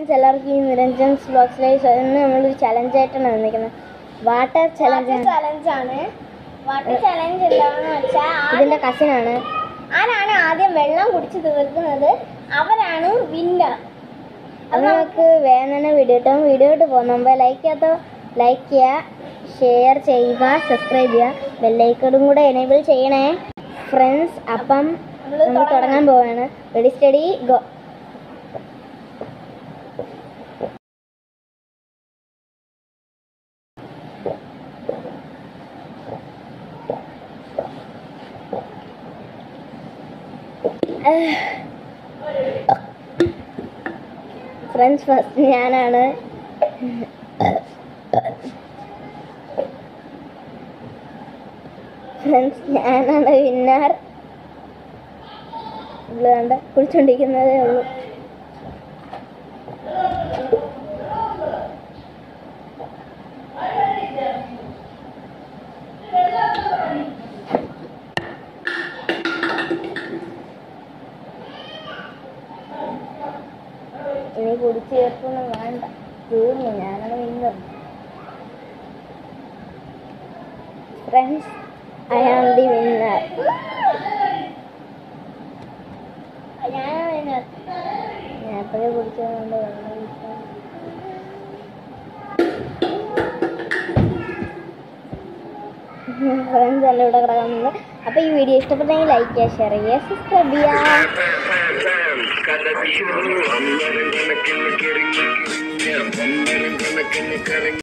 friends എല്ലാവർക്കും ഈ നിരഞ്ജൻസ് ബോക്സിലേക്ക് ഇന്ന് നമ്മളൊരു ചലഞ്ചായിട്ടാണ് വന്നിരിക്കുന്നത് വാട്ടർ ചലഞ്ച് ചലഞ്ച് ആണ് വാട്ടർ ചലഞ്ച് എന്താണെന്ന് വെച്ചാൽ ഇതിന്റെ കസിനാണ് ആരാണ് ആദ്യം വെള്ളം കുടിച്ച് തീർക്കുന്നത് അവരാണ് വിന്നർ അത് നമുക്ക് വേഗം തന്നെ വീഡിയോ ഇട്ടോ വീഡിയോ ഇട്ട് പോകുന്ന മുമ്പ് ലൈക്ക് ചെയ്യാത്തോ ലൈക്ക് ചെയ്യുക ഷെയർ ചെയ്യുക സബ്സ്ക്രൈബ് ചെയ്യുക ബെല്ലൈക്കോടും കൂടെ എനേബിൾ ചെയ്യണേ ഫ്രണ്ട്സ് അപ്പം നമ്മൾ തുടങ്ങാൻ പോവാണ് ready steady go friends first ഞാനാണ് ഫ്രണ്ട്സ് ഞാനാണ് വിന്നർ ഇല്ലാണ്ട് കുളിച്ചോണ്ടിരിക്കുന്നതേ ഉള്ളൂ ഇനി കുടിച്ച് ചേർക്കൊന്നും വേണ്ട തീർന്നു ഞാനാണ് winner friends I am the winner ഞാനാണ് വിന്നർ ഞാൻ എപ്പോഴേ കുടിച്ചതുകൊണ്ട് വെള്ളം കുടിക്കാൻ ഫ്രണ്ട്സ് എല്ലാം ഇവിടെ കിടക്കുന്നത് അപ്പോൾ ഈ വീഡിയോ ഇഷ്ടപ്പെട്ടെങ്കിൽ ലൈക്ക് ചെയ്യുക ഷെയർ ചെയ്യുക സബ്സ്ക്രൈബ് ചെയ്യുക കലച്ചു അന്നേരം കണക്കിന് കിറങ്ങി കിറിഞ്ഞ പന്നരം കണക്കിന് കറങ്ങി